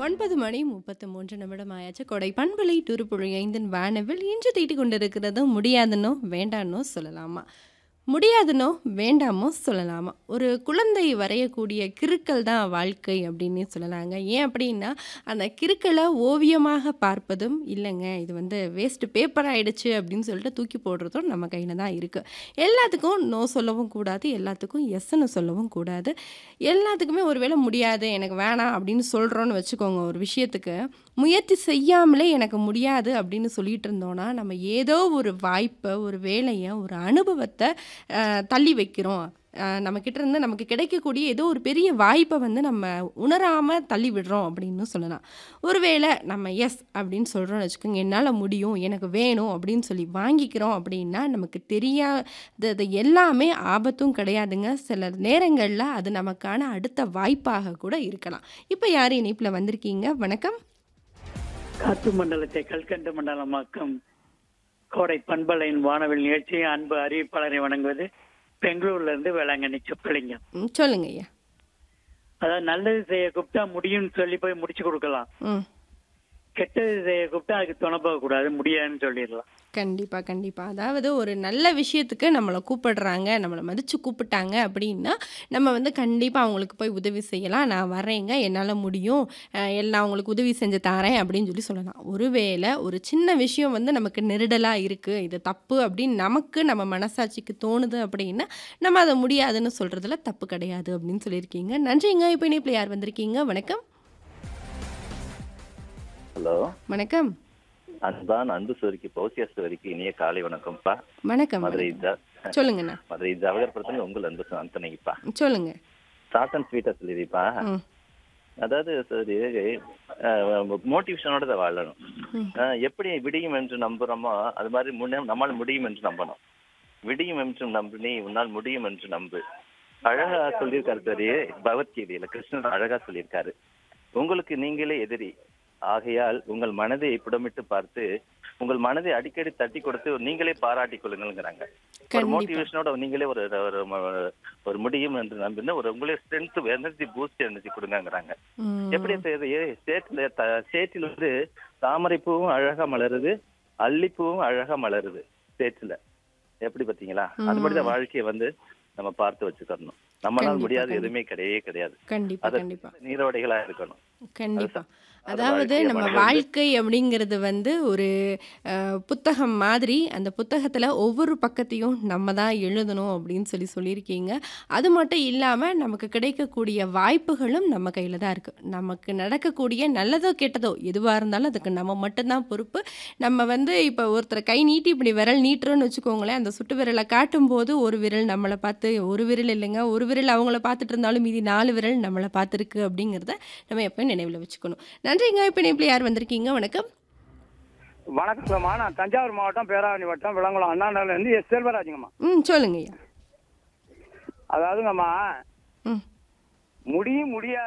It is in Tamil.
ஒன்பது மணி முப்பத்து மூன்று நிமிடம் ஆயாச்சு கொடை பண்பலை துருப்புழி ஐந்தின் வானவில் இன்று தீட்டி கொண்டிருக்கிறது முடியாதுன்னோ வேண்டான்னோ சொல்லலாமா முடியாதுன்னோ வேண்டாமோ சொல்லலாமா ஒரு குழந்தை வரையக்கூடிய கிறுக்கல் தான் வாழ்க்கை அப்படின்னு சொல்லலாங்க ஏன் அப்படின்னா அந்த கிறுக்கலை ஓவியமாக பார்ப்பதும் இல்லைங்க இது வந்து வேஸ்ட் பேப்பர் ஆயிடுச்சு அப்படின்னு சொல்லிட்டு தூக்கி போடுறதும் நம்ம கையில் தான் இருக்குது எல்லாத்துக்கும் நோ சொல்லவும் கூடாது எல்லாத்துக்கும் எஸ்ன்னு சொல்லவும் கூடாது எல்லாத்துக்குமே ஒருவேளை முடியாது எனக்கு வேணாம் அப்படின்னு சொல்கிறோன்னு வச்சுக்கோங்க ஒரு விஷயத்துக்கு முயற்சி செய்யாமலே எனக்கு முடியாது அப்படின்னு சொல்லிட்டு இருந்தோன்னா நம்ம ஏதோ ஒரு வாய்ப்பை ஒரு வேலையை ஒரு அனுபவத்தை அஹ், தள்ளி வைக்கிறோம் அஹ், நம்மக்கிட்ட இருந்து நமக்கு கிடைக்கக்கூடிய ஏதோ ஒரு பெரிய வாய்ப்பை வந்து நம்ம உணராமல் தள்ளி விடுறோம் அப்படின்னு சொல்லலாம் ஒருவேளை நம்ம எஸ் அப்படின்னு சொல்கிறோம்னு வச்சுக்கோங்க என்னால் முடியும் எனக்கு வேணும் அப்படின்னு சொல்லி வாங்கிக்கிறோம் அப்படின்னா நமக்கு தெரியாதது எல்லாமே ஆபத்தும் கிடையாதுங்க சில நேரங்களில் அது நமக்கான அடுத்த வாய்ப்பாக கூட இருக்கலாம் இப்போ யார் இணைப்பில் வந்திருக்கீங்க வணக்கம் காத்து மண்டலத்தை கல்கண்டு மண்டலமாக்கும் கோடை பண்பலையின் வானவில் நிகழ்ச்சியை அன்பு அறிவிப்பாளரை வணங்குவது பெங்களூர்ல இருந்து வேளாங்கண்ணி சொக்கலிங்கம் ம், சொல்லுங்க ஐயா அதாவது நல்லது செய்ய கூப்பிட்டா முடியும்னு சொல்லி போய் முடிச்சு கொடுக்கலாம் ம் கெட்டது செய்ய கூப்பிட்டா அதுக்கு துணை போக கூடாது முடியாதுன்னு சொல்லிடலாம் கண்டிப்பாக கண்டிப்பாக அதாவது ஒரு நல்ல விஷயத்துக்கு நம்மளை கூப்பிடுறாங்க நம்மளை மதித்து கூப்பிட்டாங்க அப்படின்னா நம்ம வந்து கண்டிப்பாக அவங்களுக்கு போய் உதவி செய்யலாம் நான் வரேங்க என்னால் முடியும் அஹ் எல்லாம் அவங்களுக்கு உதவி செஞ்சு தரேன் அப்படின்னு சொல்லி சொல்லலாம் ஒருவேளை ஒரு சின்ன விஷயம் வந்து நமக்கு நெருடலாக இருக்குது இது தப்பு அப்படின்னு நமக்கு நம்ம மனசாட்சிக்கு தோணுது அப்படின்னா நம்ம அதை முடியாதுன்னு சொல்கிறதுல தப்பு கிடையாது அப்படின்னு சொல்லியிருக்கீங்க நன்றிங்க இப்போ இணைப்பில் யார் வந்திருக்கீங்க வணக்கம் ஹலோ வணக்கம் அன்பான் அன்பு சுவரிக்கு பௌசியா சுவரிக்கு இனிய காலை வணக்கம்ப்பா வணக்கம் மதுரை ஜ- சொல்லுங்கண்ணா மதுரை ஜவகர்புரத்துல உங்கள் அன்பு அந்தனைக்குப்பா சொல்லுங்க ஷார்ட் அண்ட் ஸ்வீட்டா சொல்லிடுப்பா ம் அதாவது சரி மோட்டிவேஷனோட தான் வாழணும் அஹ், எப்படி விடியும் என்று நம்புறோமோ அது மாதிரி முன்ன நம்மால் முடியும் என்று நம்பணும் விடியும் என்று நம்பு நீ உன்னால் முடியும் என்று நம்பு அழகா சொல்லியிருக்காரு சரி பகவத்கீதையில கிருஷ்ணர் அழகா சொல்லியிருக்காரு உங்களுக்கு நீங்களே எதிரி ஆகையால் உங்கள் மனதை புடமிட்டு பார்த்து உங்கள் மனதை அடிக்கடி தட்டி கொடுத்து நீங்களே பாராட்டிக் கொள்ளுங்கிறாங்க ஒரு கண்டிப்பா. மோட்டிவேஷனோட நீங்களே ஒரு ஒரு ம- ஒரு முடியும் என்று நம்பினா ஒரு உங்களே ஸ்ட்ரென்த் எனர்ஜி பூஸ்ட் எனர்ஜி கொடுங்கங்கிறாங்க ம். எப்படி செய்யுது ஸ்டேட்ல ஸ்டேட்டில் வந்து தாமரை பூவும் அழகா மலருது அல்லிப்பூவும் அழகா மலருது ஸ்டேட்ல எப்படி பாத்தீங்களா அது மாதிரி தான் வாழ்க்கையை வந்து நம்ம பார்த்து வச்சுக்கணும் நம்மளால கண்டிப்பா, முடியாது கண்டிப்பா. எதுவுமே கிடையவே கிடையாது கண்டிப்பா அது கண்டிப்பா நீரோடைகளா இருக்கணும் கண்டிப்பா அது அதாவது வாழ்க்கைய நம்ம மனிதன் வாழ்க்கை அப்படிங்கிறது வந்து ஒரு அஹ், புத்தகம் மாதிரி அந்த புத்தகத்தில் ஒவ்வொரு பக்கத்தையும் நம்ம தான் எழுதணும் அப்படின்னு சொல்லி சொல்லியிருக்கீங்க அது மட்டும் இல்லாமல் நமக்கு கிடைக்கக்கூடிய வாய்ப்புகளும் நம்ம கையில் தான் இருக்குது நமக்கு நடக்கக்கூடிய நல்லதோ கெட்டதோ எதுவாக இருந்தாலும் அதுக்கு நம்ம மட்டும்தான் பொறுப்பு நம்ம வந்து இப்போ ஒருத்தர் கை நீட்டி இப்படி விரல் நீட்டுறோன்னு வச்சுக்கோங்களேன் அந்த சுட்டு விரலை காட்டும்போது ஒரு விரல் நம்மளை பார்த்து ஒரு விரல் இல்லைங்க ஒரு விரல் அவங்கள பார்த்துட்டு இருந்தாலும் மீதி நாலு விரல் நம்மளை பார்த்துருக்கு அப்படிங்கிறத நம்ம எப்பயும் நினைவில் வச்சுக்கணும் நன்றிங்க இப்போ இணைப்பில் யார் வந்திருக்கீங்க வணக்கம் வணக்கம்மா நான் தஞ்சாவூர் மாவட்டம் பேராவணி வட்டம் விளங்குளம் அண்ணாநகர்ல இருந்து எஸ் செல்வராஜுங்கம்மா ம் சொல்லுங்க ஐயா அதாவதுங்கம்மா ம் முடியும் முடியாது